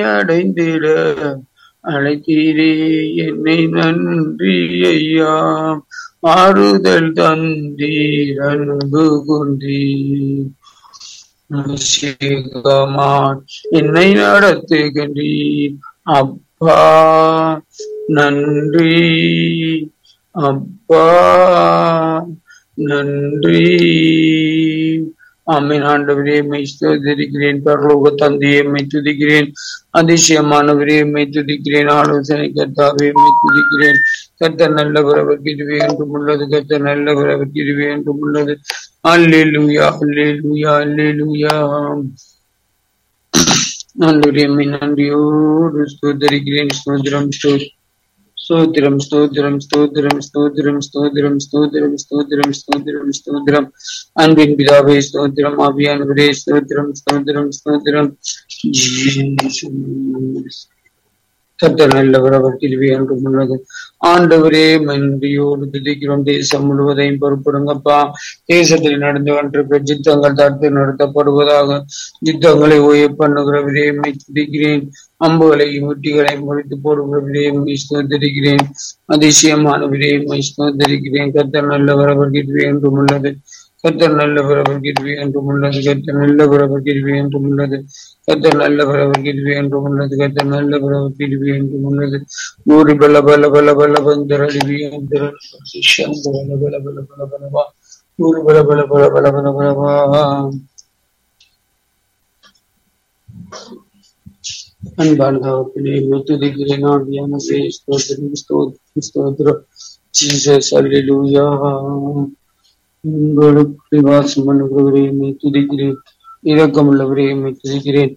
அடைந்திட அழைத்தீரே என்னை நன்றி ஐயா ஆறுதல் தந்தீர் அன்பு கொண்டீர் அபிஷேகமா என்னை நடத்துகின்றீர் அப்பா நன்றி அப்பா நன்றி ஆமீன் ஆண்டவரே மெய் ஸ்தோதரிக்கிறேன் பரலோக தந்தையை மெய் துதிக்கிறேன் அதிசயமானவரே மெய் துதிக்கிறேன் ஆலோசனை கர்த்தாவே மெய் துதிக்கிறேன் கர்த்தர் நல்லவர் அவர் கிருபை என்றும் உள்ளது கர்த்தர் நல்லவர் அவர் கிருபை என்றும் உள்ளது அல்லேலூயா அல்லேலூயா அல்லேலூயா ஆண்டவரே மெய் நன்றியோடு ஸ்தோதரிக்கிறேன் ஸ்தோத்திரம் ஸ்தோத்திரம் ஸ்தோத்திரம் ஸ்தோத்திரம் ஸ்தோத்திரம் ஸ்தோத்திரம் ஸ்தோத்திரம் ஸ்தோத்திரம் ஸ்தோத்திரம் ஸ்தோத்திரம் அன்பின் பிதாவே ஸ்தோத்திரம் ஆவியானவரே ஸ்தோத்திரம் ஸ்தோத்திரம் ஸ்தோத்திரம் கர்த்தர் நல்லவர் அவர் கிருபை என்றும் உள்ளது ஆண்டவரே நன்றியோடு துதிக்கிறோம் தேசம் முழுவதையும் பொறுப்படுங்கப்பா தேசத்தில் நடந்து கொண்டிருக்கிற யுத்தங்கள் தடுத்து நடத்தப்படுவதாக யுத்தங்களை ஓய பண்ணுகிறவரே மெய் துதிக்கிறேன் அம்புகளையும் முட்டிகளையும் முடித்து போடுகிறவரே மெய் ஸ்தோத்தரிக்கிறேன் அதிசயமானவரே மெய் ஸ்தோத்தரிக்கிறேன் கர்த்தர் நல்லவர் அவர் கிருபை என்றும் உள்ளது கர்த்தர் நல்லவர் அவர் கிருபை என்றும் உள்ளது கர்த்தர் நல்லவர் அவர் கிருபை என்றும் உள்ளது கர்த்தர் நல்லவர் அவர் கிருபை என்றும் உள்ளது கர்த்தர் நல்லவர் அவர் கிருபை என்றும் உள்ளது ஊரு பல பல பல பல பந்தர அடிவியந்தர பல பல பல பல பலவா ஊரு பல பல பல பல பல பலவா அன்பானதாவத்திலே துதிக்கிறேன் ஆவியானவே ஸ்தோத்திரம் ஸ்தோத்திரம் ஸ்தோத்திரம் ஜீசஸ் அல்லேலூயா உங்களுக்கு வாசம் பண்ணுகிறவரே மை துதிக்கிறேன் இரக்கமுள்ளவரே மை துதிக்கிறேன்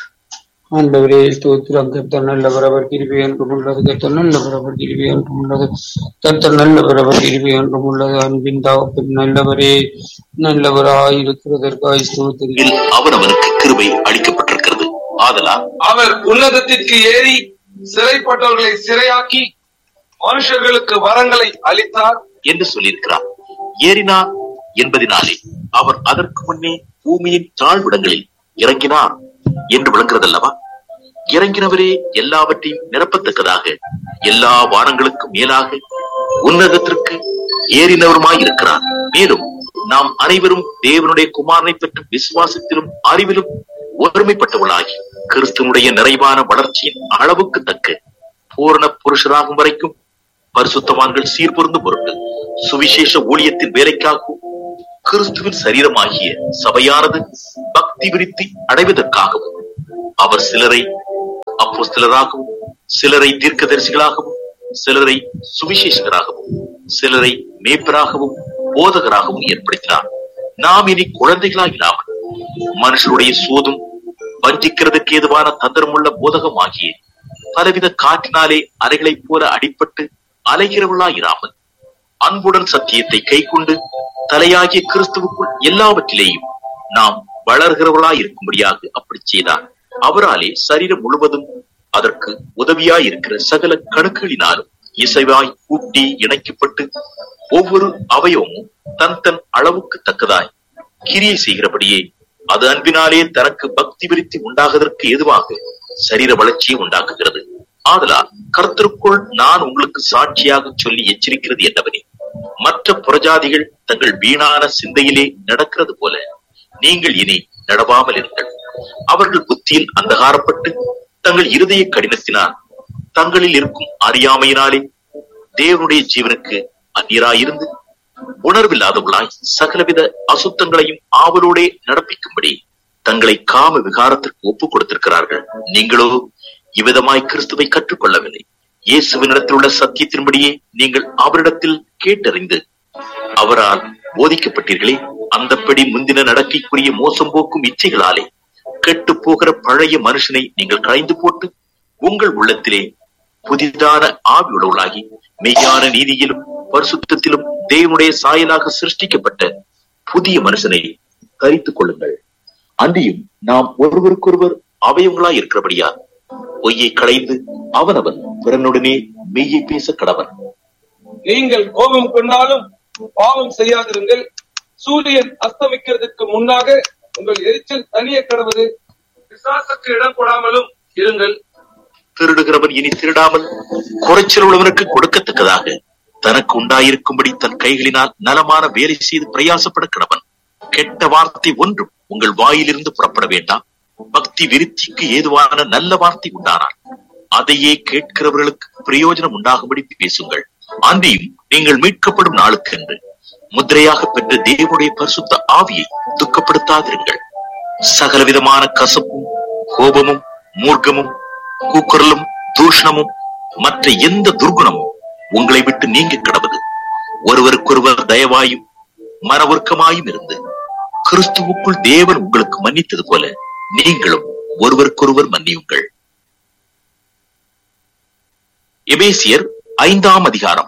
ஆண்டவரே ஸ்தோத்திரம் கர்த்தர் நல்லவர் அவர் கிருபை என்றும் உள்ளது கர்த்தர் நல்லவர் அவர் கிருபை என்றும் உள்ளது கர்த்தர் நல்லவர் அவர் கிருபை என்றும் உள்ளது அன்பின் தாவப்பின் நல்லவரே நல்லவராய் இருக்கிறதற்காய் ஸ்தோத்திரிக்கிறேன் அவர் அவனுக்கு கிருபை அளிக்கப்பட்டிருக்கிறது ஆதலால் அவர் உன்னதத்திற்கு ஏறி சிறைப்பட்டவர்களை சிறையாக்கி மனுஷர்களுக்கு வரங்களை அளித்தார் என்று சொல்லியிருக்கிறார் ஏறினார் என்பதினாலே அவர் அதற்கு முன்னே பூமியின் தாழ்விடங்களில் இறங்கினார் என்று விளங்குறதல்லவா இறங்கினவரே எல்லாவற்றையும் நிரப்பத்தக்கதாக எல்லா வானங்களுக்கும் மேலாக உன்னதத்திற்கு ஏறினவருமாய் இருக்கிறார் மேலும் நாம் அனைவரும் தேவனுடைய குமாரனை பெற்ற விசுவாசத்திலும் அறிவிலும் ஒருமைப்பட்டவர்களாகி கிறிஸ்துவனுடைய நிறைவான வளர்ச்சியின் அளவுக்கு தக்க பூரண புருஷராகும் வரைக்கும் பரிசுத்தவான்கள் சீர்பொருந்தும் பொருட்டு சுவிசேஷ ஊழியத்தின் வேலைக்காகவும் கிறிஸ்துவின் சரீரமாகிய சபையானது பக்தி விருத்தி அடைவதற்காகவும் அவர் சிலரை அப்போஸ்தலராகவும் சிலரை தீர்க்கதரிசிகளாகவும் சிலரை சுவிசேஷகராகவும் சிலரை மேய்ப்பராகவும் போதகராகவும் ஏற்படுத்தினார் நாம் இனி குழந்தைகளாகினாமல் மனுஷருடைய சூதும் வஞ்சிக்கிறதுக்கு ஏதுவான தந்திரமுள்ள போதகமாகிய பலவித காற்றினாலே அலைகளைப் போல அடிபட்டு அலைகிறவர்களாயிராமல் அன்புடன் சத்தியத்தை கைக்கொண்டு தலையாகிய கிறிஸ்துவுக்குள் எல்லாவற்றிலேயும் நாம் வளர்கிறவர்களாய் இருக்கும்படியாக அப்படி செய்தார் அவராலே சரீரம் முழுவதும் அதற்கு உதவியாய் இருக்கிற சகல கணுக்களினாலும் இசைவாய் கூட்டி இணைக்கப்பட்டு ஒவ்வொரு அவயவமும் தன் தன் அளவுக்கு தக்கதாய் கிரியை செய்கிறபடியே அது அன்பினாலே தனக்கு பக்தி விருத்தி உண்டாகுவதற்கு ஏதுவாக சரீர வளர்ச்சியை உண்டாக்குகிறது ஆதலால் கர்த்தருக்குள் நான் உங்களுக்கு சாட்சியாக சொல்லி எச்சரிக்கிறது என்னவனே மற்ற புறஜாதிகள் தங்கள் வீணான சிந்தையிலே நடக்கிறது போல நீங்கள் இனி நடவாமல் இருங்கள் அவர்கள் புத்தியில் அந்தகாரப்பட்டு தங்கள் இருதய கடினத்தினால் தங்களில் இருக்கும் அறியாமையினாலே தேவனுடைய ஜீவனுக்கு அந்நியராயிருந்து உணர்வில்லாதவர்களாய் சகலவித அசுத்தங்களையும் ஆவலோடே நடப்பிக்கும்படி தங்களை காம விகாரத்திற்கு ஒப்புக் கொடுத்திருக்கிறார்கள் நீங்களோ இவ்விதமாய் கிறிஸ்துவை கற்றுக்கொள்ளவில்லை இயேசுவினிடத்தில் உள்ள சத்தியத்தின்படியே நீங்கள் அவரிடத்தில் கேட்டறிந்து அவரால் போதிக்கப்பட்டீர்களே அந்தப்படி முந்தின நடக்கைக்குரிய மோசம் போக்கும் இச்சைகளாலே கெட்டு போகிற பழைய மனுஷனை நீங்கள் களைந்து போட்டு உங்கள் உள்ளத்திலே புதிதான ஆவியுள்ளவளாகி மெய்யான நீதியிலும் பரிசுத்தத்திலும் தேவனுடைய சாயலாக சிருஷ்டிக்கப்பட்ட புதிய மனுஷனை தரித்துக் கொள்ளுங்கள் அன்றியும் நாம் ஒருவருக்கொருவர் அவயவங்களாய் இருக்கிறபடியா பொய்யை களைந்து அவனவன் பிறனுடனே மெய்யை பேச கடவன் நீங்கள் கோபம் கொண்டாலும் பாவம் செய்யாதிருங்கள் சூரியன் அஸ்தமிக்கிறதுக்கு முன்னாக உங்கள் எரிச்சல் தனிய கடவுது விசுவாசக்கு இடம் கொடாமலும் இருங்கள் திருடுகிறவன் இனி திருடாமல் குறைச்சல் உள்ளவனுக்கு கொடுக்கத்தக்கதாக தனக்கு உண்டாயிருக்கும்படி தன் கைகளினால் நலமான வேலை செய்து பிரயாசப்பட கிடவன் கெட்ட வார்த்தை ஒன்றும் உங்கள் வாயிலிருந்து புறப்பட வேண்டாம் பக்தி விருத்திக்கு ஏதுவான நல்ல வார்த்தை உண்டானால் அதையே கேட்கிறவர்களுக்கு பிரயோஜனம் உண்டாகும்படி பேசுங்கள் அன்றியும் நீங்கள் மீட்கப்படும் நாளுக்கென்று முத்திரையாக பெற்ற தேவனுடைய பரிசுத்த ஆவியை துக்கப்படுத்தாதிருங்கள் சகலவிதமான கசப்பும் கோபமும் மூர்க்கமும் கூக்குரலும் தூஷணமும் மற்ற எந்த துர்குணமும் உங்களை விட்டு நீங்க கிடவது ஒருவருக்கொருவர் தயவாயும் மனவர்க்கமாயும் இருந்து கிறிஸ்துவுக்குள் தேவன் உங்களுக்கு மன்னித்தது போல நீங்களும் ஒருவருக்கொருவர் மன்னியுங்கள் எபேசியர் ஐந்தாம் அதிகாரம்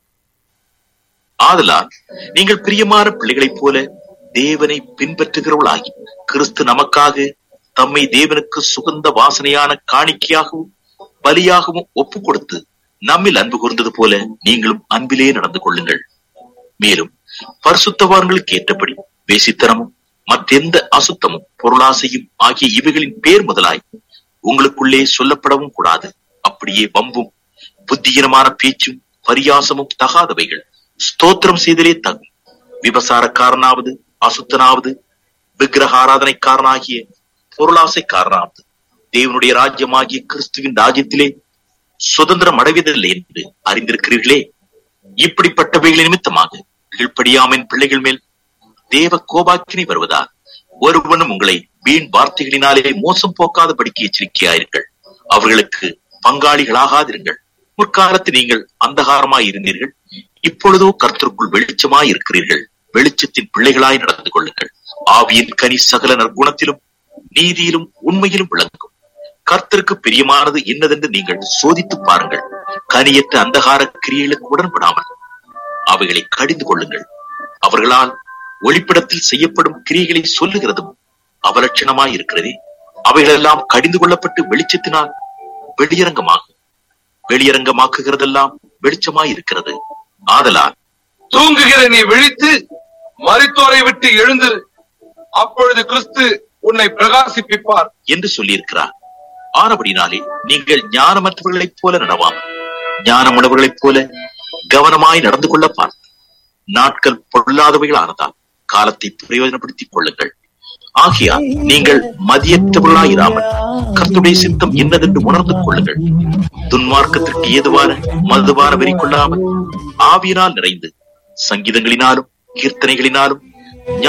ஆதலால் நீங்கள் பிரியமான பிள்ளைகளைப் போல தேவனை பின்பற்றுகிறவர்களாகி கிறிஸ்து நமக்காக தம்மை தேவனுக்கு சுகந்த வாசனையான காணிக்கையாகவும் பலியாகவும் ஒப்பு கொடுத்து நம்மில் அன்பு கூர்ந்தது போல நீங்களும் அன்பிலே நடந்து கொள்ளுங்கள் மேலும் பரிசுத்தவான்களுக்கு ஏற்றபடி வேசித்தனமும் மற்றெந்த அசுத்தமும் பொருளாசையும் ஆகிய இவைகளின் பேர் முதலாய் உங்களுக்குள்ளே சொல்லப்படவும் கூடாது அப்படியே வம்பும் புத்தியீனமான பேச்சும் பரியாசமும் தகாதவைகள் ஸ்தோத்திரம் செய்தலே தகும் விபசாரக்காரனாவது அசுத்தனாவது விக்கிரக ஆராதனைக்காரனாகிய பொருளாசைக்காரனாவது தேவனுடைய ராஜ்யமாகிய கிறிஸ்துவின் ராஜ்யத்திலே சுதந்திரம் அடைவதில்லை என்று அறிந்திருக்கிறீர்களே இப்படிப்பட்டவைகள் நிமித்தமாக கீழ்ப்படியாமின் பிள்ளைகள் மேல் தேவ கோபாக்கினை வருவதால் ஒருவனும் உங்களை வீண் வார்த்தைகளினாலே மோசம் போக்காதபடிக்கு எச்சரிக்கையாயிருங்கள் அவர்களுக்கு பங்காளிகளாகாதிருங்கள் முற்காலத்தில் நீங்கள் அந்தகாரமாய் இருந்தீர்கள் இப்பொழுதோ கர்த்தருக்குள் வெளிச்சமாய் இருக்கிறீர்கள் வெளிச்சத்தின் பிள்ளைகளாய் நடந்து கொள்ளுங்கள் ஆவியின் கனி சகல நற்குணத்திலும் நீதியிலும் உண்மையிலும் விளங்கும் கர்த்தருக்கு பிரியமானது என்னதென்று நீங்கள் சோதித்து பாருங்கள் கனியற்ற அந்தகார கிரியைகளுக்கு உடன்படாமல் அவைகளை கடிந்து கொள்ளுங்கள் அவர்களால் ஒளிப்படத்தில் செய்யப்படும் கிரியைகளை சொல்லுகிறதும் அவலட்சணமாய் இருக்கிறதே அவைகளெல்லாம் கடிந்து கொள்ளப்பட்டு வெளிச்சத்தினால் வெளியரங்கமாகும் வெளியரங்கமாக்குகிறதெல்லாம் வெளிச்சமாய் இருக்கிறது ஆதலால் தூங்குகிற நீ விழித்து மரித்தோரை விட்டு எழுந்திரு அப்பொழுது கிறிஸ்து உன்னை பிரகாசிப்பிப்பார் என்று சொல்லியிருக்கிறார் ஆனபடினாலே நீங்கள் ஞானமற்றவர்களைப் போல நடவாம் ஞானமுள்ளவர்களைப் போல கவனமாய் நடந்து கொள்ள பார்த்து நாட்கள் பொல்லாதவைகளானதால் காலத்தை பிரயோஜனப்படுத்திக் கொள்ளுங்கள் ஆகையால் நீங்கள் மதியற்றவர்களாயிராமல் கர்த்துடைய சித்தம் என்னதென்று உணர்ந்து கொள்ளுங்கள் துன்மார்க்கத்திற்கு ஏதுவான மதுவான வெறி கொள்ளாமல் ஆவியினால் நிறைந்து சங்கீதங்களினாலும் கீர்த்தனைகளினாலும்